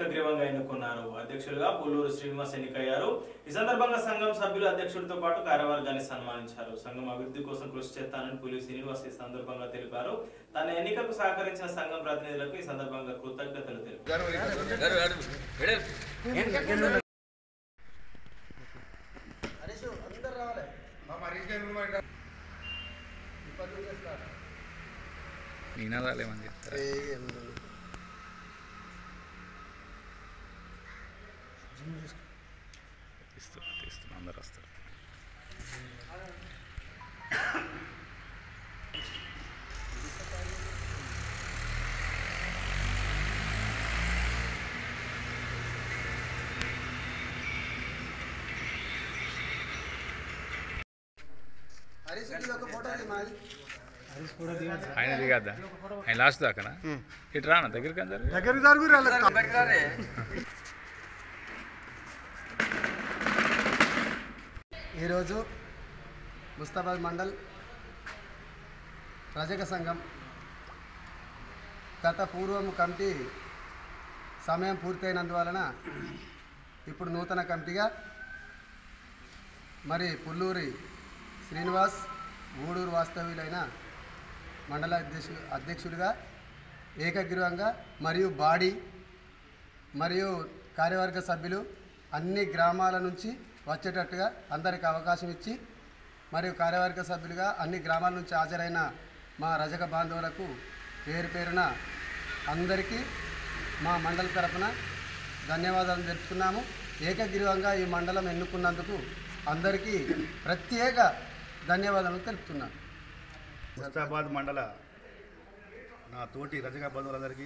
ఏకగ్రీవంగా ఎన్నుకున్నారు అధ్యక్షులుగా పుల్లూరు శ్రీనివాస్ ఎన్నికయ్యారు ఈ సందర్భంగా సంఘం సభ్యులు అధ్యక్షుడితో పాటు కార్యవర్గాన్ని సన్మానించారు సంఘం అభివృద్ధి కోసం కృషి చేస్తానని పులి శ్రీనివాస్ ఈ సందర్భంగా తెలిపారు తన ఎన్నికకు సహకరించిన సంఘం ప్రతినిధులకు ఈ సందర్భంగా కృతజ్ఞతలు తెలిపారు నినాదాలు ఏమని చెప్తారా తీస్తున్నా తీస్తున్నా అందరు వస్తారు ఆయన దిగద్దా ఆయన లాస్ట్ దాకానా ఇటు రానా దగ్గరికి అందరు దగ్గరికి జరుగురు ఈరోజు ముస్తాబాద్ మండల్ రజక సంఘం గత పూర్వం కమిటీ సమయం పూర్తయినందువలన ఇప్పుడు నూతన కమిటీగా మరి పుల్లూరి శ్రీనివాస్ గూడూరు వాస్తవ్యులైన మండల అధ్యక్షు అధ్యక్షుడిగా ఏకగ్రీవంగా మరియు బాడీ మరియు కార్యవర్గ సభ్యులు అన్ని గ్రామాల నుంచి వచ్చేటట్టుగా అందరికి అవకాశం ఇచ్చి మరియు కార్యవర్గ సభ్యులుగా అన్ని గ్రామాల నుంచి హాజరైన మా రజక బాంధవులకు పేరు పేరున అందరికీ మా మండల తరపున ధన్యవాదాలు తెలుపుతున్నాము ఏకగ్రీవంగా ఈ మండలం ఎన్నుకున్నందుకు అందరికీ ప్రత్యేక ధన్యవాదాలు తెలుపుతున్నాను ముస్తాబాద్ మండల నా తోటి రజక బంధువులందరికీ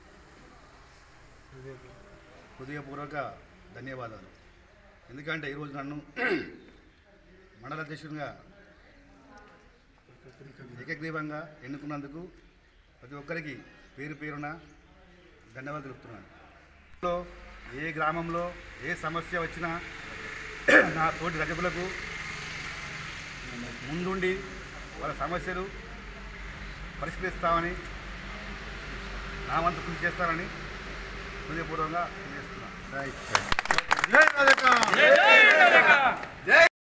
హృదయపూర్వక ధన్యవాదాలు ఎందుకంటే ఈరోజు నన్ను మండల అధ్యక్షుడిగా ఏకగ్రీవంగా ఎన్నుకున్నందుకు ప్రతి ఒక్కరికి పేరు పేరున ధన్యవాదాలు తెలుపుతున్నాను లో ఏ గ్రామంలో ఏ సమస్య వచ్చినా నా తోటి రజకులకు ముందుండి వాళ్ళ సమస్యలు పరిష్కరిస్తామని నా వంతు కృషి చేస్తానని హృదయపూర్వకంగా తెలియజేస్తున్నాను